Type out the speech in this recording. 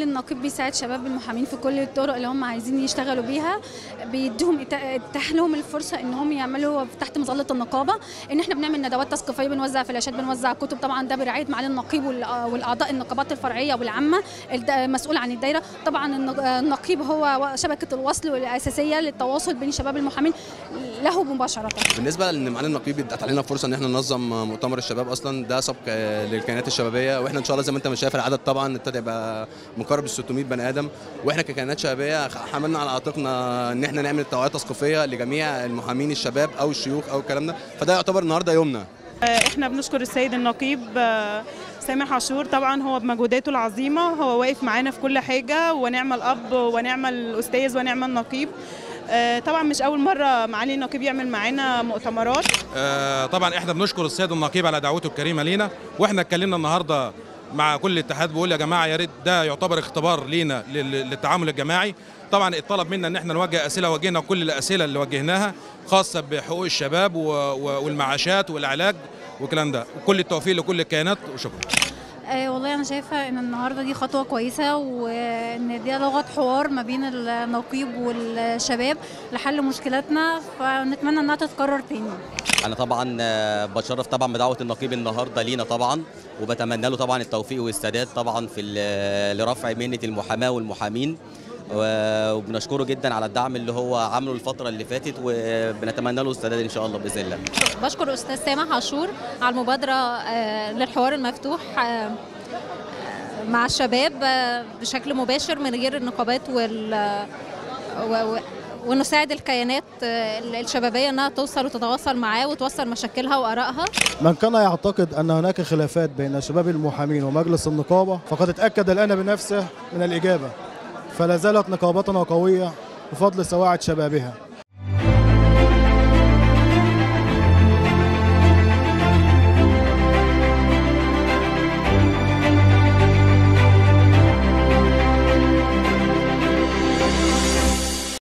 النقيب بيساعد شباب المحامين في كل الطرق اللي هم عايزين يشتغلوا بيها بيديهم اتاح لهم الفرصه ان هم يعملوا تحت مظله النقابه ان احنا بنعمل ندوات تثقيفيه بنوزع فلاشات بنوزع كتب طبعا ده برعايه معالي النقيب والاعضاء النقابات الفرعيه والعامه المسؤول عن الدايره طبعا النقيب هو شبكه الوصل الاساسيه للتواصل بين شباب المحامين له مباشره بالنسبه لان معالي النقيب ادت علينا فرصه ان احنا ننظم مؤتمر الشباب اصلا ده سبق للكيانات الشبابيه واحنا ان شاء الله زي ما انت مش شايف العدد طبعا ابتدى يبقى مقارب ال 600 بني ادم واحنا ككيانات شبابيه حملنا على عاتقنا ان احنا نعمل توعيه تثقيفيه لجميع المحامين الشباب او الشيوخ او الكلام ده فده يعتبر النهارده يومنا احنا بنشكر السيد النقيب سامح عاشور طبعا هو بمجهوداته العظيمه هو واقف معانا في كل حاجه ونعم الاب ونعم الاستاذ ونعم النقيب طبعا مش اول مره معالي النقيب يعمل معانا مؤتمرات طبعا احنا بنشكر السيد النقيب على دعوته الكريمه لينا واحنا اتكلمنا النهارده مع كل الاتحاد بيقول يا جماعه يا ريت ده يعتبر اختبار لينا للتعامل الجماعي طبعا اتطلب منا ان احنا نوجه اسئله وجهنا كل الاسئله اللي وجهناها خاصه بحقوق الشباب والمعاشات والعلاج والكلام ده وكل التوفيق لكل الكيانات وشكرا آه والله انا شايفه ان النهارده دي خطوه كويسه وان دي لغه حوار ما بين النقيب والشباب لحل مشكلاتنا فنتمنى انها تتكرر تاني انا طبعا بشرف طبعا بدعوه النقيب النهارده لينا طبعا وبتمنى له طبعا التوفيق والسداد طبعا في لرفع مهنه المحاماه والمحامين وبنشكره جدا على الدعم اللي هو عامله الفتره اللي فاتت وبنتمنى له السداد ان شاء الله باذن الله بشكر استاذ سامح عاشور على المبادره للحوار المفتوح مع الشباب بشكل مباشر من غير النقابات وال ونساعد الكيانات الشبابيه انها توصل وتتواصل معاه وتوصل مشاكلها وارائها. من كان يعتقد ان هناك خلافات بين شباب المحامين ومجلس النقابه فقد اتاكد الان بنفسه من الاجابه. فلا زالت نقابتنا قويه بفضل سواعد شبابها